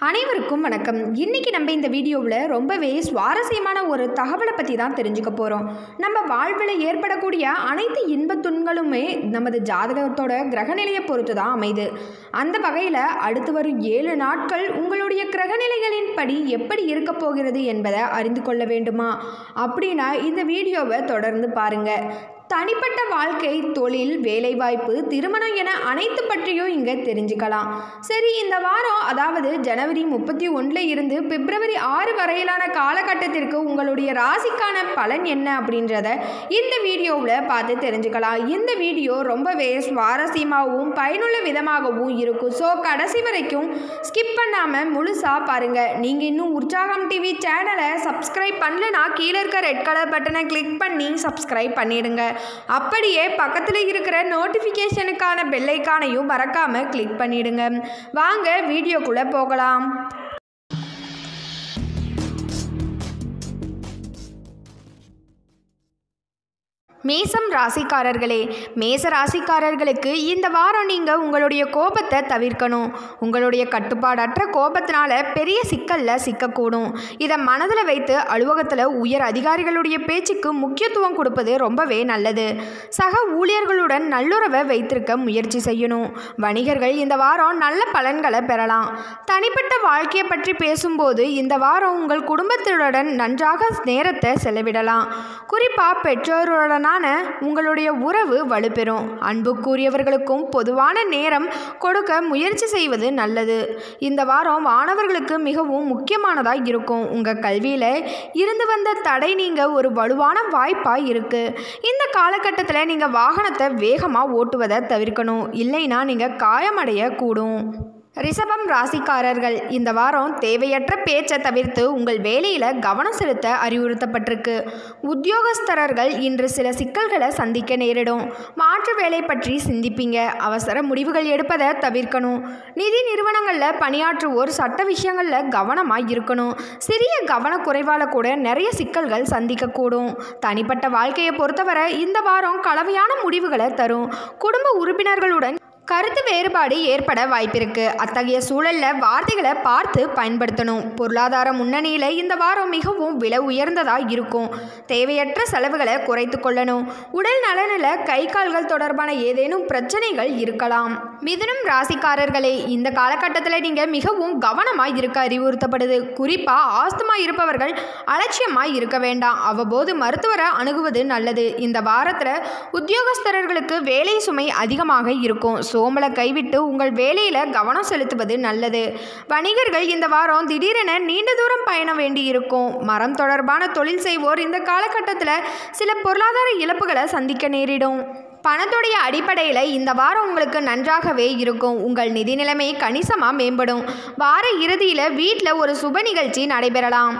அனைவருக்கும் வணக்கம் இன்னைக்கு நம்ம இந்த வீடியோவில் ரொம்பவே சுவாரஸ்யமான ஒரு தகவலை பற்றி தான் தெரிஞ்சுக்க போகிறோம் நம்ம வாழ்வில் ஏற்படக்கூடிய அனைத்து இன்பத் துன்பங்களுமே நமது ஜாதகத்தோட கிரகநிலையை பொறுத்து தான் அமைது அந்த வகையில் அடுத்து வரும் ஏழு நாட்கள் உங்களுடைய கிரகநிலைகளின் படி எப்படி இருக்க போகிறது என்பதை அறிந்து கொள்ள வேண்டுமா அப்படின்னா இந்த வீடியோவை தொடர்ந்து பாருங்கள் தனிப்பட்ட வாழ்க்கை தொழில் வேலைவாய்ப்பு திருமணம் என அனைத்து பற்றியும் இங்கே தெரிஞ்சுக்கலாம் சரி இந்த வாரம் அதாவது ஜனவரி முப்பத்தி ஒன்றில் இருந்து பிப்ரவரி ஆறு வரையிலான காலகட்டத்திற்கு உங்களுடைய ராசிக்கான பலன் என்ன அப்படின்றத இந்த வீடியோவில் பார்த்து தெரிஞ்சுக்கலாம் இந்த வீடியோ ரொம்பவே சுவாரஸ்யமாகவும் பயனுள்ள விதமாகவும் இருக்கும் ஸோ கடைசி வரைக்கும் ஸ்கிப் பண்ணாமல் முழுசாக பாருங்கள் நீங்கள் இன்னும் உற்சாகம் டிவி சேனலை சப்ஸ்கிரைப் பண்ணலனா கீழே இருக்க ரெட் கலர் பட்டனை கிளிக் பண்ணி சப்ஸ்கிரைப் பண்ணிடுங்க அப்படியே பக்கத்தில் இருக்கிற நோட்டிஃபிகேஷனுக்கான பெல்லைக்கானையும் மறக்காமல் கிளிக் பண்ணிடுங்க வாங்க வீடியோக்குள்ளே போகலாம் மேசம் ராசிக்காரர்களே மேச ராசிக்காரர்களுக்கு இந்த வாரம் நீங்கள் உங்களுடைய கோபத்தை தவிர்க்கணும் உங்களுடைய கட்டுப்பாடற்ற கோபத்தினால பெரிய சிக்கலில் சிக்கக்கூடும் இதை மனதில் வைத்து அலுவலகத்தில் உயர் அதிகாரிகளுடைய பேச்சுக்கு முக்கியத்துவம் கொடுப்பது ரொம்பவே நல்லது சக ஊழியர்களுடன் நல்லுறவை வைத்திருக்க முயற்சி செய்யணும் வணிகர்கள் இந்த வாரம் நல்ல பலன்களை பெறலாம் தனிப்பட்ட வாழ்க்கையை பற்றி பேசும்போது இந்த வாரம் உங்கள் குடும்பத்தினுடன் நன்றாக நேரத்தை செலவிடலாம் குறிப்பாக பெற்றோருடனான உங்களுடைய உறவு வலுப்பெறும் அன்புக்குரியவர்களுக்கும் பொதுவான நேரம் கொடுக்க முயற்சி செய்வது நல்லது இந்த வாரம் மாணவர்களுக்கு மிகவும் முக்கியமானதாக இருக்கும் உங்கள் கல்வியில் இருந்து வந்த தடை நீங்கள் ஒரு வலுவான வாய்ப்பாக இருக்குது இந்த காலகட்டத்தில் நீங்கள் வாகனத்தை வேகமாக ஓட்டுவதை தவிர்க்கணும் இல்லைன்னா நீங்கள் காயமடைய கூடும் ரிஷபம் ராசிக்காரர்கள் இந்த வாரம் தேவையற்ற பேச்சை தவிர்த்து உங்கள் வேலையில் கவனம் செலுத்த அறிவுறுத்தப்பட்டிருக்கு உத்தியோகஸ்தரர்கள் இன்று சில சிக்கல்களை சந்திக்க நேரிடும் மாற்று வேலை பற்றி சிந்திப்பீங்க அவசர முடிவுகள் எடுப்பதை தவிர்க்கணும் நிதி நிறுவனங்களில் பணியாற்றுவோர் சட்ட விஷயங்களில் கவனமாக இருக்கணும் சிறிய கவனக்குறைவால் கூட நிறைய சிக்கல்கள் சந்திக்கக்கூடும் தனிப்பட்ட வாழ்க்கையை பொறுத்தவரை இந்த வாரம் கலவையான முடிவுகளை தரும் குடும்ப உறுப்பினர்களுடன் கருத்து வேறுபாடு ஏற்பட வாய்ப்பிருக்கு அத்தகைய சூழலில் வார்த்தைகளை பார்த்து பயன்படுத்தணும் பொருளாதார முன்னணியில் இந்த வாரம் மிகவும் விலை உயர்ந்ததாக இருக்கும் தேவையற்ற செலவுகளை குறைத்து கொள்ளணும் உடல் நலனில் கை கால்கள் தொடர்பான ஏதேனும் பிரச்சனைகள் இருக்கலாம் மிதுனம் ராசிக்காரர்களே இந்த காலகட்டத்தில் நீங்கள் மிகவும் கவனமாக இருக்க அறிவுறுத்தப்படுது குறிப்பாக ஆஸ்துமா இருப்பவர்கள் அலட்சியமாக இருக்க வேண்டாம் அவ்வப்போது மருத்துவரை அணுகுவது நல்லது இந்த வாரத்தில் உத்தியோகஸ்தரர்களுக்கு வேலை சுமை அதிகமாக இருக்கும் சோம்பலை கைவிட்டு உங்கள் வேலையில் கவனம் செலுத்துவது நல்லது வணிகர்கள் இந்த வாரம் திடீரென நீண்ட தூரம் பயணம் வேண்டி இருக்கும் மரம் தொடர்பான தொழில் செய்வோர் இந்த காலகட்டத்தில் சில பொருளாதார இழப்புகளை சந்திக்க நேரிடும் பணத்துடைய அடிப்படையில் இந்த வாரம் உங்களுக்கு நன்றாகவே இருக்கும் உங்கள் நிதி நிலைமை கணிசமாக மேம்படும் வார இறுதியில் வீட்டில் ஒரு சுப நிகழ்ச்சி நடைபெறலாம்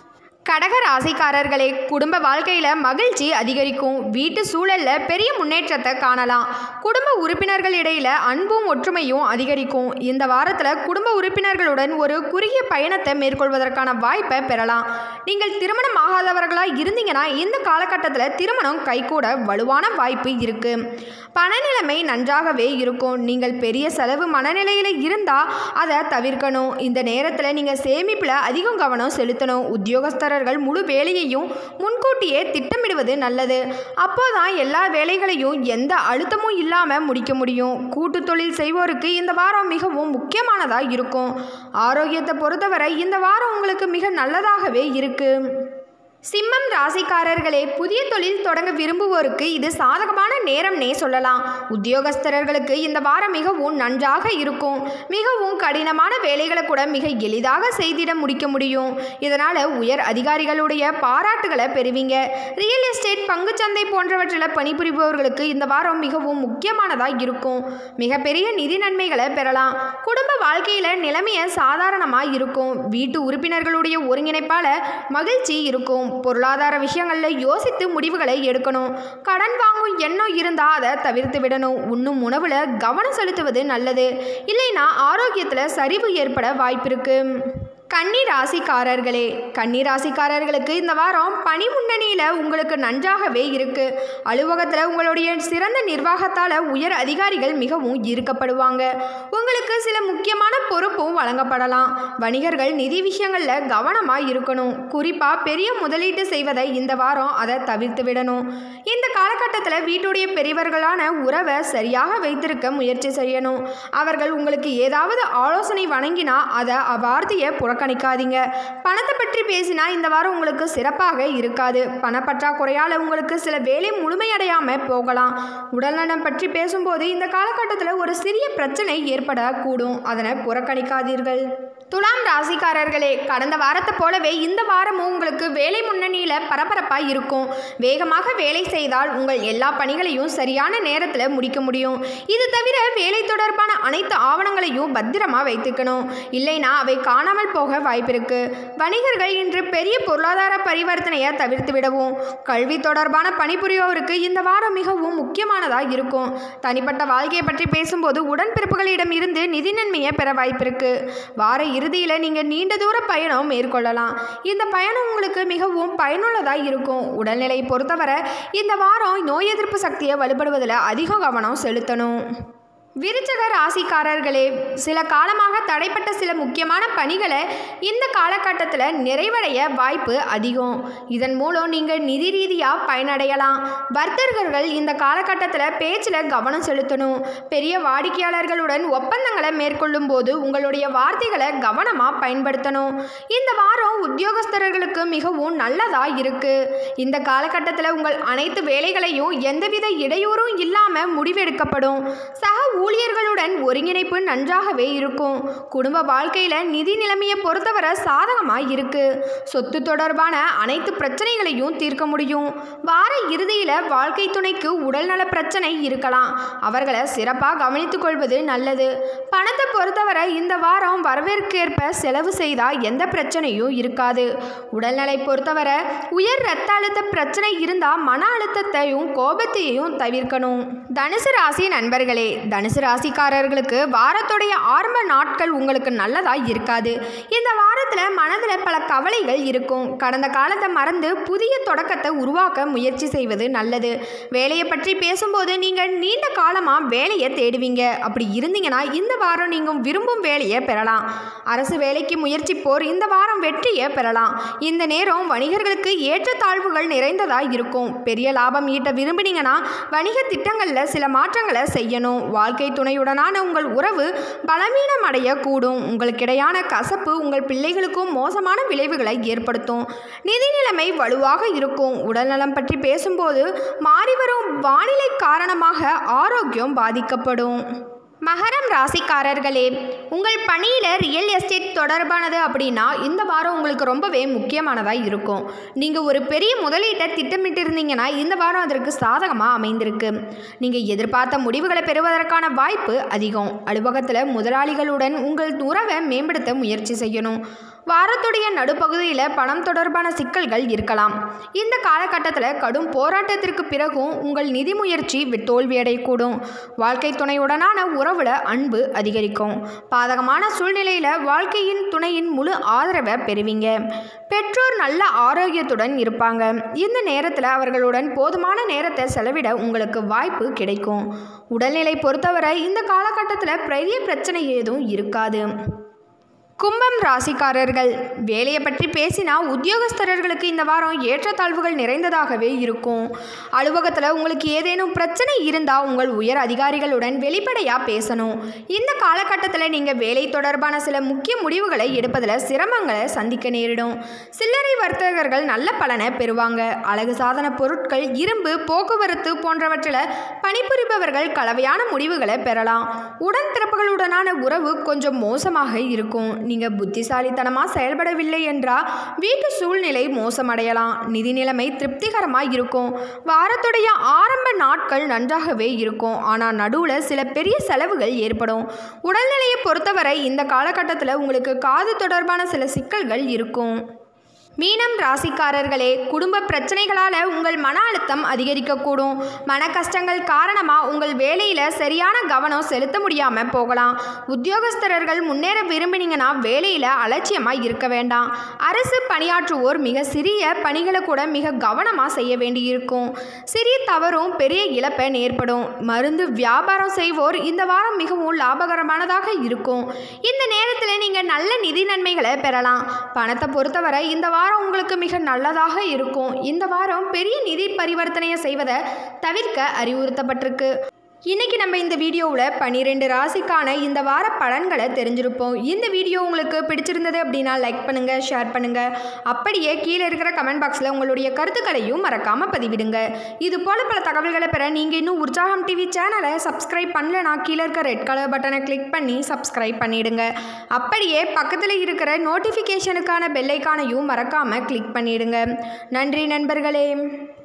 கடக ராசிக்காரர்களே குடும்ப வாழ்க்கையில் மகிழ்ச்சி அதிகரிக்கும் வீட்டு சூழலில் பெரிய முன்னேற்றத்தை காணலாம் குடும்ப உறுப்பினர்கள் இடையில் அன்பும் ஒற்றுமையும் அதிகரிக்கும் இந்த வாரத்தில் குடும்ப உறுப்பினர்களுடன் ஒரு குறுகிய பயணத்தை மேற்கொள்வதற்கான வாய்ப்பை பெறலாம் நீங்கள் திருமணம் ஆகாதவர்களாக இருந்தீங்கன்னா இந்த காலகட்டத்தில் திருமணம் கைகூட வலுவான வாய்ப்பு இருக்குது பணநிலைமை நன்றாகவே இருக்கும் நீங்கள் பெரிய செலவு மனநிலையில் இருந்தால் அதை தவிர்க்கணும் இந்த நேரத்தில் நீங்கள் சேமிப்பில் அதிகம் கவனம் செலுத்தணும் உத்தியோகஸ்தர் சகோதரர்கள் முழு வேலையையும் முன்கூட்டியே திட்டமிடுவது நல்லது அப்போதான் எல்லா வேலைகளையும் எந்த அழுத்தமும் இல்லாமல் முடிக்க முடியும் கூட்டு தொழில் செய்வோருக்கு இந்த வாரம் மிகவும் முக்கியமானதாக இருக்கும் ஆரோக்கியத்தை பொறுத்தவரை இந்த வாரம் உங்களுக்கு மிக நல்லதாகவே இருக்குது சிம்மம் ராசிக்காரர்களே புதிய தொழில் தொடங்க விரும்புவோருக்கு இது சாதகமான நேரம்னே சொல்லலாம் உத்தியோகஸ்தரர்களுக்கு இந்த வாரம் மிகவும் நன்றாக இருக்கும் மிகவும் கடினமான வேலைகளை கூட மிக எளிதாக செய்திட முடிக்க முடியும் இதனால் உயர் அதிகாரிகளுடைய பாராட்டுகளை பெறுவீங்க ரியல் எஸ்டேட் பங்குச்சந்தை போன்றவற்றில் பணிபுரிபவர்களுக்கு இந்த வாரம் மிகவும் முக்கியமானதாக இருக்கும் மிகப்பெரிய நிதி நன்மைகளை பெறலாம் குடும்ப வாழ்க்கையில் நிலைமையை சாதாரணமாக இருக்கும் வீட்டு உறுப்பினர்களுடைய ஒருங்கிணைப்பால் மகிழ்ச்சி இருக்கும் பொருளாதார விஷயங்களில் யோசித்து முடிவுகளை எடுக்கணும் கடன் வாங்கும் எண்ணம் இருந்தால் அதை தவிர்த்து விடணும் உண்ணும் உணவில் கவனம் செலுத்துவது நல்லது இல்லைன்னா ஆரோக்கியத்தில் சரிவு ஏற்பட வாய்ப்பிருக்கு கன்னி ராசிக்காரர்களே கன்னி ராசிக்காரர்களுக்கு இந்த வாரம் பணி முன்னணியில் உங்களுக்கு நன்றாகவே இருக்கு அலுவலகத்தில் உங்களுடைய சிறந்த நிர்வாகத்தால் உயர் அதிகாரிகள் மிகவும் ஈர்க்கப்படுவாங்க உங்களுக்கு சில முக்கியமான பொறுப்பும் வழங்கப்படலாம் வணிகர்கள் நிதி விஷயங்களில் கவனமாக இருக்கணும் குறிப்பாக பெரிய முதலீட்டு செய்வதை இந்த வாரம் அதை தவிர்த்து விடணும் இந்த காலகட்டத்தில் வீட்டுடைய பெரியவர்களான உறவை சரியாக வைத்திருக்க முயற்சி செய்யணும் அவர்கள் உங்களுக்கு ஏதாவது ஆலோசனை வழங்கினா அதை அவ்வார்த்தையை புறக்கணிக்காதீங்க பணத்தை பற்றி பேசினா இந்த வாரம் உங்களுக்கு சிறப்பாக இருக்காது பணப்பற்றாக்குறையால் உங்களுக்கு சில வேலை முழுமையடையாமல் போகலாம் உடல்நலம் பற்றி பேசும்போது இந்த காலகட்டத்தில் ஒரு சிறிய பிரச்சனை ஏற்படக்கூடும் அதனை புறக்கணிக்காதீர்கள் துலாம் ராசிக்காரர்களே கடந்த வாரத்தை போலவே இந்த வாரமும் உங்களுக்கு வேலை முன்னணியில் பரபரப்பாக இருக்கும் வேகமாக வேலை செய்தால் உங்கள் எல்லா பணிகளையும் சரியான நேரத்தில் முடிக்க முடியும் இது தவிர வேலை தொடர்பான அனைத்து ஆவணங்களையும் பத்திரமா வைத்துக்கணும் இல்லைனா அவை காணாமல் போக வாய்ப்பிருக்கு வணிகர்கள் இன்று பெரிய பொருளாதார பரிவர்த்தனையை தவிர்த்து விடவும் கல்வி தொடர்பான பணிபுரியோருக்கு இந்த வாரம் மிகவும் முக்கியமானதாக இருக்கும் தனிப்பட்ட வாழ்க்கையை பற்றி பேசும்போது உடன்பிறப்புகளிடம் இருந்து நிதி நன்மையை பெற வாய்ப்பிருக்கு வார இறுதியில் நீங்கள் நீண்ட தூர பயணம் மேற்கொள்ளலாம் இந்த பயணம் உங்களுக்கு மிகவும் பயனுள்ளதாக இருக்கும் உடல்நிலை பொறுத்தவரை இந்த வாரம் நோய் எதிர்ப்பு சக்தியை வலுப்படுவதில் அதிக கவனம் செலுத்தணும் விருச்சக ராசிக்காரர்களே சில காலமாக தடைப்பட்ட சில முக்கியமான பணிகளை இந்த காலகட்டத்தில் நிறைவடைய வாய்ப்பு அதிகம் இதன் மூலம் நீங்கள் நிதி ரீதியாக பயனடையலாம் வர்த்தகர்கள் இந்த காலகட்டத்தில் பேச்சில் கவனம் செலுத்தணும் பெரிய வாடிக்கையாளர்களுடன் ஒப்பந்தங்களை மேற்கொள்ளும் போது உங்களுடைய வார்த்தைகளை கவனமாக பயன்படுத்தணும் இந்த வாரம் உத்தியோகஸ்தர்களுக்கு மிகவும் நல்லதாக இருக்கு இந்த காலகட்டத்தில் உங்கள் அனைத்து வேலைகளையும் எந்தவித இடையூறும் இல்லாமல் முடிவெடுக்கப்படும் சக ஊழியர்களுடன் ஒருங்கிணைப்பு நன்றாகவே இருக்கும் குடும்ப வாழ்க்கையில் நிதி நிலைமையை பொறுத்தவரை சாதகமாக இருக்கு சொத்து தொடர்பான அனைத்து பிரச்சனைகளையும் தீர்க்க முடியும் வார இறுதியில் வாழ்க்கை துணைக்கு உடல்நல பிரச்சனை இருக்கலாம் அவர்களை சிறப்பாக கவனித்துக் கொள்வது நல்லது பணத்தை பொறுத்தவரை இந்த வாரம் வரவேற்கேற்ப செலவு செய்தால் எந்த பிரச்சனையும் இருக்காது உடல்நிலை பொறுத்தவரை உயர் இரத்த அழுத்த பிரச்சனை இருந்தால் மன அழுத்தத்தையும் கோபத்தையும் தவிர்க்கணும் தனுசு ராசி நண்பர்களே தனுசு ராசிக்காரர்களுக்கு வாரத்துடைய ஆரம்ப நாட்கள் உங்களுக்கு நல்லதாக இருக்காது இந்த வாரத்தில் மனதில் பல கவலைகள் இருக்கும் கடந்த காலத்தை மறந்து புதிய தொடக்கத்தை உருவாக்க முயற்சி செய்வது நல்லது வேலையை பற்றி பேசும்போது நீங்கள் நீண்ட காலமாக வேலையை தேடுவீங்க அப்படி இருந்தீங்கன்னா இந்த வாரம் நீங்கள் விரும்பும் வேலையை பெறலாம் அரசு வேலைக்கு முயற்சிப்போர் இந்த வாரம் வெற்றியை பெறலாம் இந்த நேரம் வணிகர்களுக்கு ஏற்றத்தாழ்வுகள் நிறைந்ததாக இருக்கும் பெரிய லாபம் ஈட்ட விரும்பினீங்கன்னா வணிக திட்டங்களில் சில மாற்றங்களை செய்யணும் வாழ்க்கை துணையுடனான உங்கள் உறவு பலவீனம் அடையக்கூடும் உங்களுக்கிடையான கசப்பு உங்கள் பிள்ளைகளுக்கும் மோசமான விளைவுகளை ஏற்படுத்தும் நிதி நிலைமை வலுவாக இருக்கும் உடல்நலம் பற்றி பேசும்போது மாறிவரும் வானிலை காரணமாக ஆரோக்கியம் பாதிக்கப்படும் மகரம் ராசிக்காரர்களே உங்கள் பணியில் ரியல் எஸ்டேட் தொடர்பானது அப்படின்னா இந்த வாரம் உங்களுக்கு ரொம்பவே முக்கியமானதாக இருக்கும் நீங்கள் ஒரு பெரிய முதலீட்டை திட்டமிட்டு இருந்தீங்கன்னா இந்த வாரம் அதற்கு சாதகமாக அமைந்திருக்கு நீங்கள் எதிர்பார்த்த முடிவுகளை பெறுவதற்கான வாய்ப்பு அதிகம் அலுவலகத்தில் முதலாளிகளுடன் உங்கள் உறவை மேம்படுத்த முயற்சி செய்யணும் வாரத்துடைய நடுப்பகுதியில் பணம் தொடர்பான சிக்கல்கள் இருக்கலாம் இந்த காலகட்டத்தில் கடும் போராட்டத்திற்கு பிறகும் உங்கள் நிதி முயற்சி வி- தோல்வியடையக்கூடும் வாழ்க்கை துணையுடனான உறவுல அன்பு அதிகரிக்கும் பாதகமான சூழ்நிலையில் வாழ்க்கையின் துணையின் முழு ஆதரவை பெறுவீங்க பெற்றோர் நல்ல ஆரோக்கியத்துடன் இருப்பாங்க இந்த நேரத்தில் அவர்களுடன் போதுமான நேரத்தை செலவிட உங்களுக்கு வாய்ப்பு கிடைக்கும் உடல்நிலை பொறுத்தவரை இந்த காலகட்டத்தில் பெரிய பிரச்சனை ஏதும் இருக்காது கும்பம் ராசிக்காரர்கள் வேலையை பற்றி பேசினா உத்தியோகஸ்தரர்களுக்கு இந்த வாரம் ஏற்றத்தாழ்வுகள் நிறைந்ததாகவே இருக்கும் அலுவலகத்தில் உங்களுக்கு ஏதேனும் பிரச்சனை இருந்தால் உங்கள் உயர் அதிகாரிகளுடன் வெளிப்படையாக பேசணும் இந்த காலகட்டத்தில் நீங்கள் வேலை தொடர்பான சில முக்கிய முடிவுகளை எடுப்பதில் சிரமங்களை சந்திக்க நேரிடும் சில்லறை வர்த்தகர்கள் நல்ல பலனை பெறுவாங்க அழகு சாதன பொருட்கள் இரும்பு போக்குவரத்து போன்றவற்றில் பணிபுரிபவர்கள் கலவையான முடிவுகளை பெறலாம் உடன்பிறப்புகளுடனான உறவு கொஞ்சம் மோசமாக இருக்கும் நீங்கள் புத்திசாலித்தனமாக செயல்படவில்லை என்றால் வீட்டு சூழ்நிலை மோசமடையலாம் நிதி நிலைமை திருப்திகரமாக இருக்கும் வாரத்துடைய ஆரம்ப நாட்கள் நன்றாகவே இருக்கும் ஆனால் நடுவில் சில பெரிய செலவுகள் ஏற்படும் உடல்நிலையை பொறுத்தவரை இந்த காலகட்டத்தில் உங்களுக்கு காது தொடர்பான சில சிக்கல்கள் இருக்கும் மீனம் ராசிக்காரர்களே குடும்ப பிரச்சனைகளால் உங்கள் மன அழுத்தம் அதிகரிக்கக்கூடும் மன கஷ்டங்கள் காரணமாக உங்கள் வேலையில் சரியான கவனம் செலுத்த முடியாமல் போகலாம் உத்தியோகஸ்தரர்கள் முன்னேற விரும்பினீங்கன்னா வேலையில் அலட்சியமாக இருக்க வேண்டாம் அரசு பணியாற்றுவோர் மிக சிறிய பணிகளை கூட மிக கவனமாக செய்ய வேண்டியிருக்கும் சிறிய தவறும் பெரிய இழப்பை ஏற்படும் மருந்து வியாபாரம் செய்வோர் இந்த வாரம் மிகவும் லாபகரமானதாக இருக்கும் இந்த நேரத்தில் நீங்கள் நல்ல நிதி நன்மைகளை பெறலாம் பணத்தை பொறுத்தவரை இந்த வாரம் உங்களுக்கு மிக நல்லதாக இருக்கும் இந்த வாரம் பெரிய நிதி பரிவர்த்தனையை செய்வதை தவிர்க்க அறிவுறுத்தப்பட்டிருக்கு இன்னைக்கு நம்ம இந்த வீடியோவில் பன்னிரெண்டு ராசிக்கான இந்த வார பலன்களை தெரிஞ்சிருப்போம் இந்த வீடியோ உங்களுக்கு பிடிச்சிருந்தது அப்படின்னா லைக் பண்ணுங்கள் ஷேர் பண்ணுங்கள் அப்படியே கீழே இருக்கிற கமெண்ட் பாக்ஸில் உங்களுடைய கருத்துக்களையும் மறக்காமல் பதிவிடுங்க இது போல பல தகவல்களை பெற நீங்கள் இன்னும் உற்சாகம் டிவி சேனலை சப்ஸ்கிரைப் பண்ணலனா கீழே இருக்க ரெட் கலர் பட்டனை கிளிக் பண்ணி சப்ஸ்கிரைப் பண்ணிடுங்க அப்படியே பக்கத்தில் இருக்கிற நோட்டிஃபிகேஷனுக்கான பெல்லைக்கானையும் மறக்காமல் கிளிக் பண்ணிடுங்க நன்றி நண்பர்களே